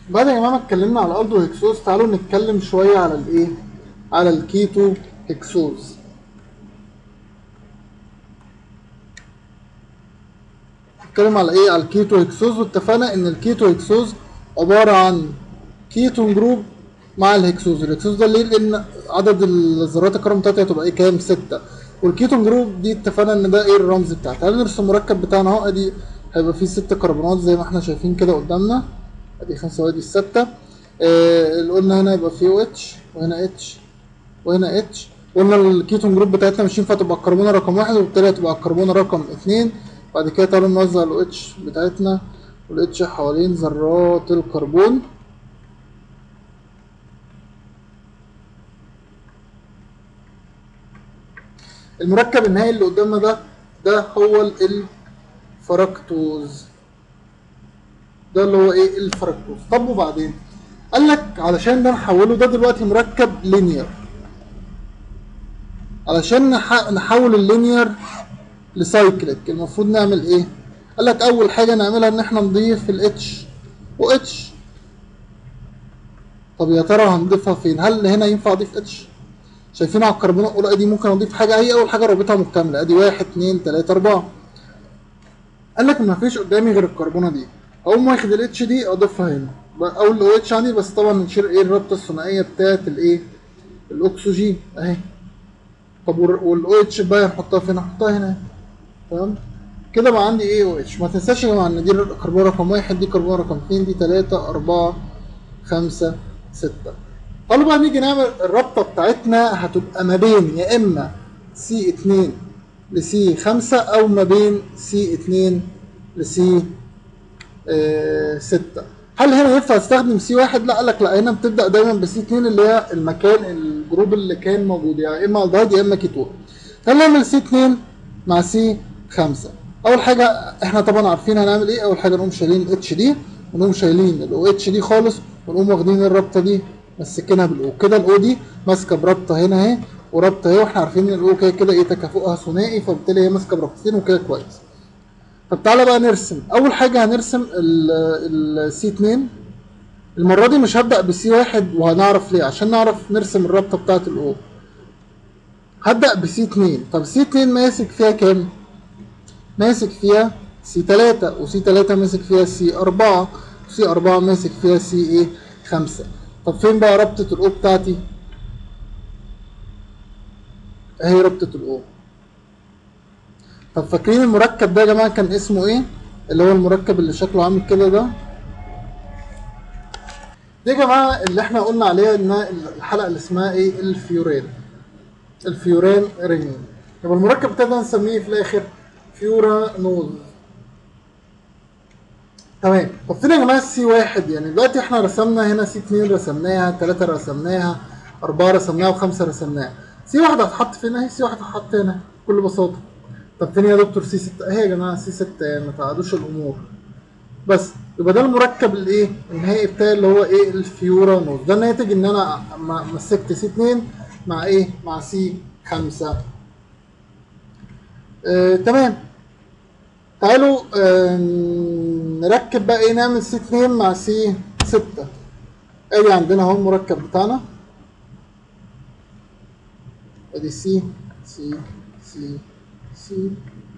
بعد يا جماعه ما اتكلمنا على الالدو هيكسوز تعالوا نتكلم شويه على الايه على الكيتو هيكسوز نتكلم على ايه على الكيتو هيكسوز واتفقنا ان الكيتو هيكسوز عباره عن كيتون جروب مع الهكسوز الهكسوز ده ليه لان عدد الذرات الكربون بتاعتها هتبقى ايه كام ستة والكيتون جروب دي اتفقنا ان ده ايه الرمز بتاعها تعالى نرسم المركب بتاعنا اهو ادي هيبقى فيه ست كربونات زي ما احنا شايفين كده قدامنا ادي خمسة وادي الستة آه اللي قلنا هنا يبقى فيه او اتش وهنا اتش وهنا اتش قلنا الكيتون جروب بتاعتنا ماشيين فتبقى الكربونه رقم واحد وبالتالي هتبقى الكربونه رقم اتنين بعد كده تعالوا نوزع الاو اتش بتاعتنا والاتش حوالين ذرات الكربون المركب النهائي اللي قدامنا ده ده هو الفركتوز ده اللي هو ايه الفركتوز طب وبعدين قال لك علشان ده نحوله ده دلوقتي مركب لينير علشان نح... نحول اللينير لسايكليك المفروض نعمل ايه قال لك اول حاجه نعملها ان احنا نضيف الاتش و اتش طب يا ترى هنضيفها فين هل هنا ينفع اضيف اتش شايفين على الكربونات الاولى دي ممكن اضيف حاجه هي اول حاجه رابطها مكتمله ادي واحد اتنين تلاته اربعه قال لك ما فيش قدامي غير الكربونه دي اقوم واخد الاتش دي اضيفها هنا او الاو اتش عندي بس طبعا نشيل ايه الرابطه الثنائيه بتاعت الايه الاكسجين اهي طب والاو اتش بقى نحطها فين نحطها هنا تمام كده بقى عندي ايه او اتش ما تنساش يا جماعه ان دي كربون رقم واحد دي كربون رقم اتنين دي تلاته اربعه خمسه سته قالوا بقى نيجي نعمل الرابطه بتاعتنا هتبقى ما بين يا اما سي 2 لسي 5 او ما بين سي 2 لسي 6 هل هنا ينفع استخدم سي 1 لا قال لك لا هنا بتبدا دايما بسي 2 اللي هي المكان الجروب اللي كان موجود يعني اما الدهيد يا اما كيتون هل نعمل سي 2 مع سي 5 اول حاجه احنا طبعا عارفين هنعمل ايه اول حاجه نقوم شايلين الاتش دي ونقوم شايلين الاو اتش دي خالص ونقوم واخدين الرابطه دي مسكينها بالاو كده الاو دي ماسكه برابطه هنا اهي ورابطه اهي واحنا عارفين ان الاو كده كده ايه تكافؤها ثنائي فبالتالي هي ماسكه برابطتين وكده كويس طب تعالى بقى نرسم اول حاجه هنرسم السي 2 المره دي مش هبدا بسي 1 وهنعرف ليه عشان نعرف نرسم الرابطه بتاعه الاو هبدا بسي 2 طب سي 2 ماسك فيها كام ماسك فيها سي 3 وسي 3 ماسك فيها سي 4 وسي 4 ماسك فيها سي ايه 5 طب فين بقى رابطة الأو بتاعتي؟ أهي رابطة الأو. طب فاكرين المركب ده يا جماعة كان اسمه إيه؟ اللي هو المركب اللي شكله عامل كده ده؟ دي يا جماعة اللي إحنا قلنا عليها إنها الحلقة اللي اسمها إيه؟ الفيوران. الفيوران رينج. يبقى المركب بتاعنا ده نسميه في الآخر فيورا نوز. تمام طب فين يا جماعه السي واحد يعني دلوقتي احنا رسمنا هنا سي 2 رسمناها 3 رسمناها 4 رسمناها و5 رسمناها سي واحد هتحط فين اهي سي واحد هتحط هنا بكل بساطه طب فين يا دكتور سي 6 اهي يا جماعه سي 6 يعني ما تعقدوش الامور بس يبقى ده المركب الايه النهائي بتاعي اللي هو ايه الفيورا نوز ده الناتج ان انا مسكت سي 2 مع ايه مع سي 5 آه تمام تعالوا آه نركب بقى ايه نعمل سي 2 مع سي 6 ادي عندنا اهو المركب بتاعنا ادي سي سي سي سي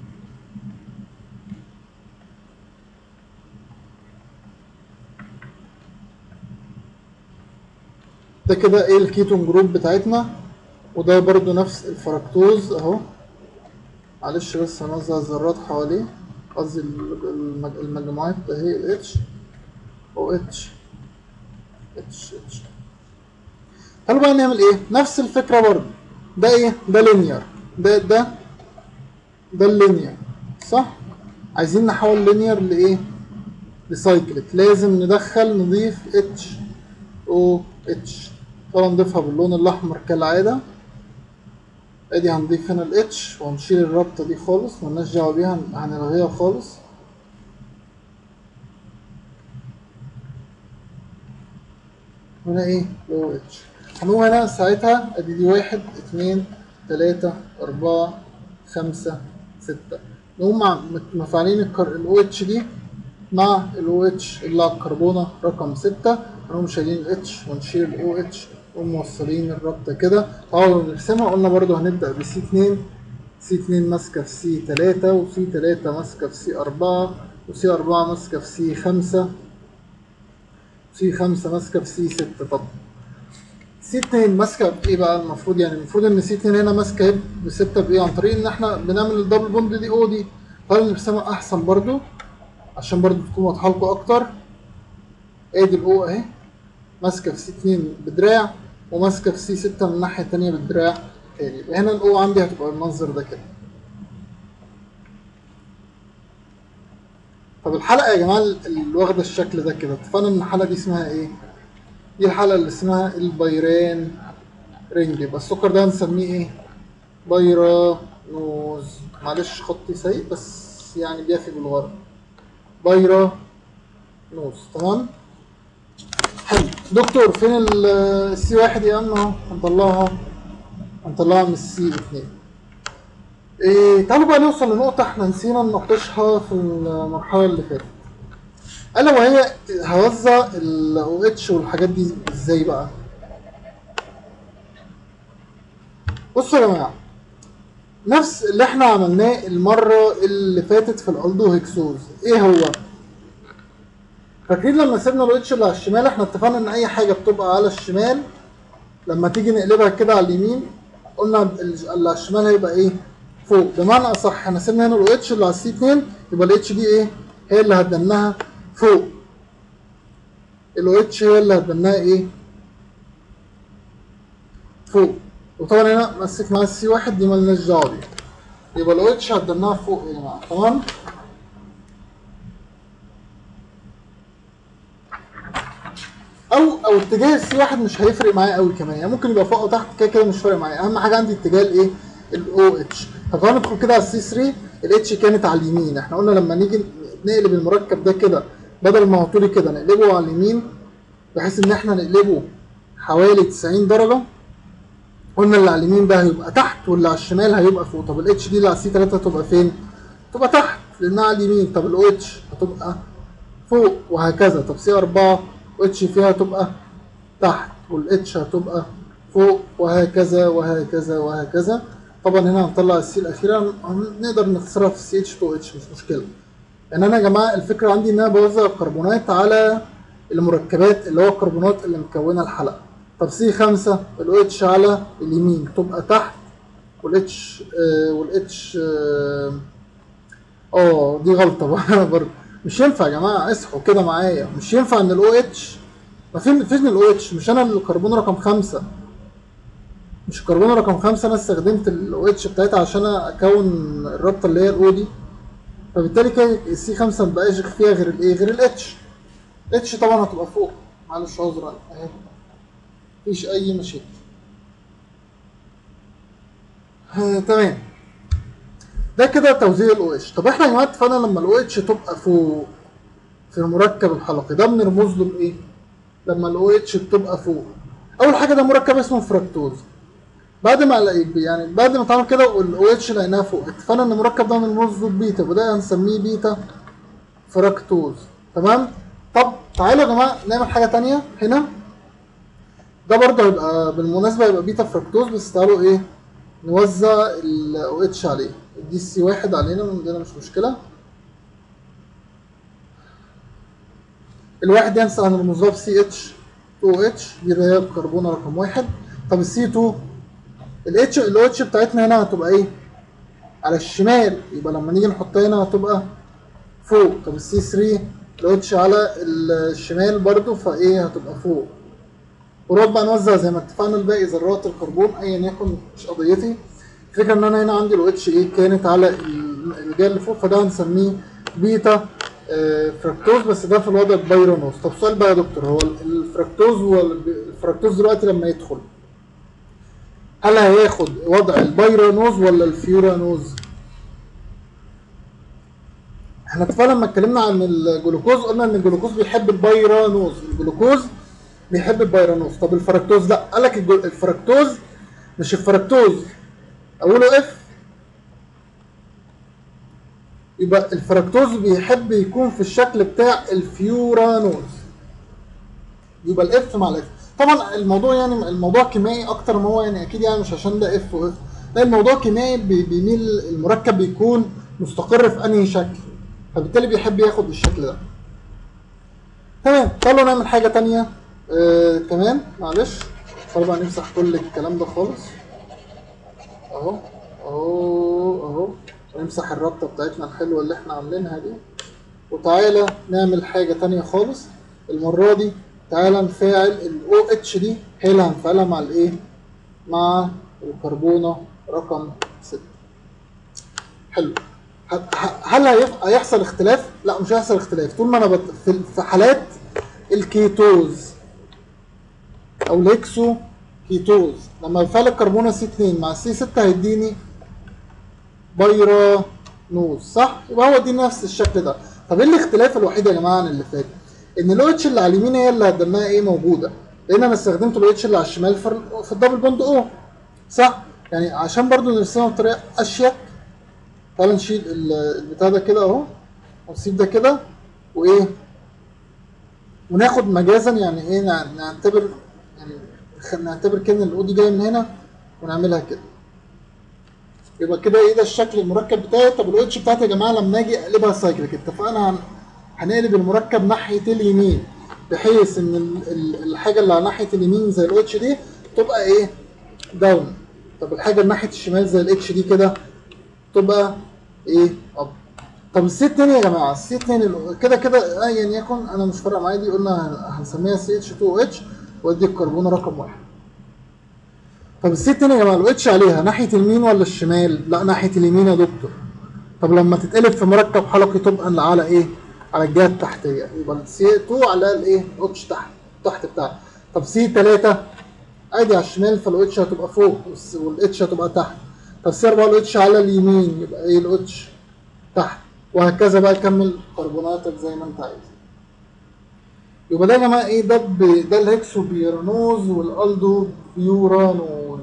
ده كده ايه الكيتون جروب بتاعتنا وده برضو نفس الفركتوز اهو معلش بس هنوزع الذرات حواليه قصدي المجموعات اهي الاتش او اتش اتش اتش تعالوا بقى نعمل ايه نفس الفكره برضه ده ايه ده لينير ده ده ده اللينير صح عايزين نحول لينير لايه لسايكليك لازم ندخل نضيف اتش او اتش طبعا نضيفها باللون الاحمر كالعاده ادي هنضيف هنا الاتش وهنشيل الرابطه دي خالص ملناش دعوه بيها هنلغيها خالص هنا ايه او اتش هنقوم هنا ساعتها ادي دي واحد اتنين تلاتة اربعة خمسة ستة نقوم مفعلين الاو اتش دي مع الاو اتش اللي على الكربونه رقم 6 هنقوم شايلين الاتش ونشيل الاو اتش وموصلين الرابطه كده طبعا نرسمها قلنا برضو هنبدا بسي 2 سي 2 ماسكه في سي 3 وسي 3 ماسكه في سي 4 وسي 4 ماسكه في سي 5 سي 5 ماسكه في سي 6 طب سي 2 ماسكه بايه بقى المفروض يعني المفروض ان سي 2 هنا ماسكه ب 6 بايه عن طريق ان احنا بنعمل الدبل بوند دي او دي تعالوا نرسمها احسن برضو عشان برضو تكون واضحه لكم اكتر ادي الاو اهي ماسكه في سي 2 بدراع وماسكه في سي 6 من الناحيه الثانيه بالدراع تاني يبقى هنا الاو عندي هتبقى بالمنظر ده كده طب الحلقه يا جماعه اللي واخده الشكل ده كده اتفقنا ان الحلقه دي اسمها ايه؟ دي الحلقه اللي اسمها البيران رينج يبقى السكر ده هنسميه ايه؟ بيرانوز معلش خطي سيء بس يعني بيفي بالغرض بيرا نوز تمام؟ حلو دكتور فين السي واحد يا عم اهو هنطلعها هنطلعها من السي اتنين إيه تعالوا بقى نوصل لنقطة احنا نسينا نناقشها في المرحلة اللي فاتت ألا وهي هوزع ال OH والحاجات دي ازاي بقى؟ بصوا يا جماعة نفس اللي احنا عملناه المرة اللي فاتت في الألدو هيكسوز ايه هو؟ فاكرين لما سيبنا ال OH اللي على الشمال احنا اتفقنا ان اي حاجة بتبقى على الشمال لما تيجي نقلبها كده على اليمين قلنا اللي على الشمال هيبقى ايه؟ فوق بمعنى اصح احنا سيبنا هنا الاو اتش اللي على السي 2 يبقى الاتش دي ايه؟ هي اللي هتدناها فوق الاو اتش هي اللي هتدناها ايه؟ فوق وطبعا هنا مسك معايا السي واحد دي مالناش دعوه بيها يبقى الاو اتش هتدناها فوق يا جماعه تمام؟ او او اتجاه السي واحد مش هيفرق معايا قوي كمان يعني ممكن يبقى فوق او تحت كده كده مش فارق معايا اهم حاجه عندي اتجاه الايه؟ الاو اتش طب تعالوا ندخل كده على السي 3 الاتش كانت على اليمين احنا قلنا لما نيجي نقلب المركب ده كده بدل ما هو طولي كده نقلبه على اليمين بحيث ان احنا نقلبه حوالي 90 درجه قلنا اللي على اليمين ده هيبقى تحت واللي على الشمال هيبقى فوق طب الاتش دي اللي على السي 3 هتبقى فين؟ تبقى تحت لانها على اليمين طب الاو اتش هتبقى فوق وهكذا طب سي 4 اتش فيها هتبقى تحت والاتش هتبقى فوق وهكذا وهكذا وهكذا طبعا هنا هنطلع السي الاخيره نقدر نختصرها في سي اتش 2 اتش مش مشكله يعني انا يا جماعه الفكره عندي ان انا بوزع الكربونات على المركبات اللي هو الكربونات اللي مكونه الحلقه طب سي 5 الاو اتش على اليمين تبقى تحت والاتش آه والاتش اه آه، دي غلطه بقى برضه مش ينفع يا جماعه اصحوا كده معايا مش ينفع ان الاو اتش ما فين فين الاو اتش مش انا الكربون رقم خمسة مش الكربون رقم خمسة انا استخدمت الاو اتش بتاعتها عشان اكون الرابطه اللي هي الاو دي فبالتالي كده السي 5 ما بقاش فيها غير الايه غير الاتش اتش طبعا هتبقى فوق معلش عذرا اهي مفيش اي مشاكل آه، تمام ده كده توزيع الاو اتش طب احنا يا جماعه اتفقنا لما الاو اتش تبقى فوق في المركب الحلقي ده بنرمز له بايه؟ لما الاو اتش بتبقى فوق اول حاجه ده مركب اسمه فركتوز بعد ما الاقي يعني بعد ما اتعمل كده والاو اتش لقيناها فوق اتفقنا ان المركب ده بنرمز له ببيتا وده هنسميه بيتا فركتوز تمام؟ طب تعالوا يا جماعه نعمل حاجه تانية هنا ده برضه هيبقى بالمناسبه هيبقى بيتا فركتوز بس تعالوا ايه نوزع الاو اتش عليه دي السي واحد علينا من عندنا مش مشكله الواحد دي هنسى هنرمزها بسي اتش 2 اتش دي اللي هي الكربونه رقم واحد طب السي 2 الاتش الاو اتش بتاعتنا هنا هتبقى ايه؟ على الشمال يبقى لما نيجي نحطها هنا هتبقى فوق طب السي 3 الاو اتش على الشمال برضو فايه هتبقى فوق ونقعد بقى نوزع زي ما اتفقنا الباقي ذرات الكربون ايا يكن مش قضيتي الفكره ان انا هنا عندي الاو اتش ايه كانت على الجاي اللي فوق فده هنسميه بيتا آه، فركتوز بس ده في الوضع البيرانوز طب سؤال بقى يا دكتور هو الفركتوز والفركتوز دلوقتي لما يدخل هل هياخد وضع البيرانوز ولا الفيورانوز؟ احنا اتفقنا لما اتكلمنا عن الجلوكوز قلنا ان الجلوكوز بيحب البيرانوز الجلوكوز بيحب البيرانوز طب الفركتوز لا قال لك الجل- الفركتوز مش الفركتوز اوله اف يبقى الفركتوز بيحب يكون في الشكل بتاع الفيورانوز يبقى الاف مع الاف طبعا الموضوع يعني الموضوع كيميائي اكتر ما هو يعني اكيد يعني مش عشان ده اف واف لا الموضوع كيميائي بي- بيميل المركب بيكون مستقر في انهي شكل فبالتالي بيحب ياخد الشكل ده تمام تعالوا نعمل حاجة تانية آه كمان معلش طبعا نمسح كل الكلام ده خالص اهو اهو اهو نمسح الرابطة بتاعتنا الحلوة اللي احنا عاملينها دي وتعالى نعمل حاجة تانية خالص المرة دي تعالى نفاعل ال OH دي هي اللي هنفعلها مع الايه؟ مع الكربونة رقم 6 حلو ه- ه- هل هيف- هيحصل اختلاف؟ لا مش هيحصل اختلاف طول ما انا بت... في في حالات الكيتوز او الاكسو كيتوز لما بفعل الكربونة سي 2 مع سي 6 هيديني بايرانوز صح؟ يبقى هو دي نفس الشكل ده طب ايه الاختلاف الوحيد يا جماعه عن اللي فات؟ ان الاو اتش اللي على اليمين هي اللي هتدمها ايه موجوده لان انا استخدمت الاو اتش اللي على الشمال في, في الدبل بوند او صح؟ يعني عشان برضو نرسمها بطريقه اشيك تعال نشيل ال- البتاع ده كده اهو ونسيب ده كده وايه وناخد مجازا يعني ايه نع- نعتبر يعني خ- نعتبر كده ان الاو دي جايه من هنا ونعملها كده يبقى كده ايه ده الشكل المركب بتاعي طب الاو اتش بتاعتي يا جماعه لما اجي اقلبها سايكليك اتفقنا هن... هنقلب المركب ناحيه اليمين بحيث ان ال- ال- الحاجه اللي على ناحيه اليمين زي الاو اتش دي تبقى ايه داون طب الحاجه اللي ناحيه الشمال زي الاتش دي كده تبقى ايه اب طب السي 2 يا جماعه السي 2 كده كده ايا يكن انا مش فارقه معايا دي قلنا هن- هنسميها سي اتش 2 او اتش ودي الكربون رقم واحد طب السي 2 يا جماعه لو اتش عليها ناحيه اليمين ولا الشمال؟ لا ناحيه اليمين يا دكتور طب لما تتقلب في مركب حلقي تبقى اللي على ايه؟ على الجهه التحتيه يبقى السي 2 على الايه؟ اتش تحت تحت بتاعها طب سي 3 عادي على الشمال فالاتش هتبقى فوق والس- والاتش هتبقى تحت طب سي 4 الاتش على اليمين يبقى ايه الاتش تحت وهكذا بقى كمل كربوناتك زي ما انت عايز يبقى ده يا جماعه ايه ده ب- ده الهكسو بيرانوز والالدو بيورانوز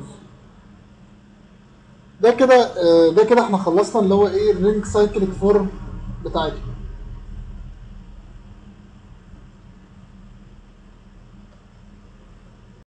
ده كده آه، ده كده احنا خلصنا اللي هو ايه الرينج سايكليك فورم بتاعتنا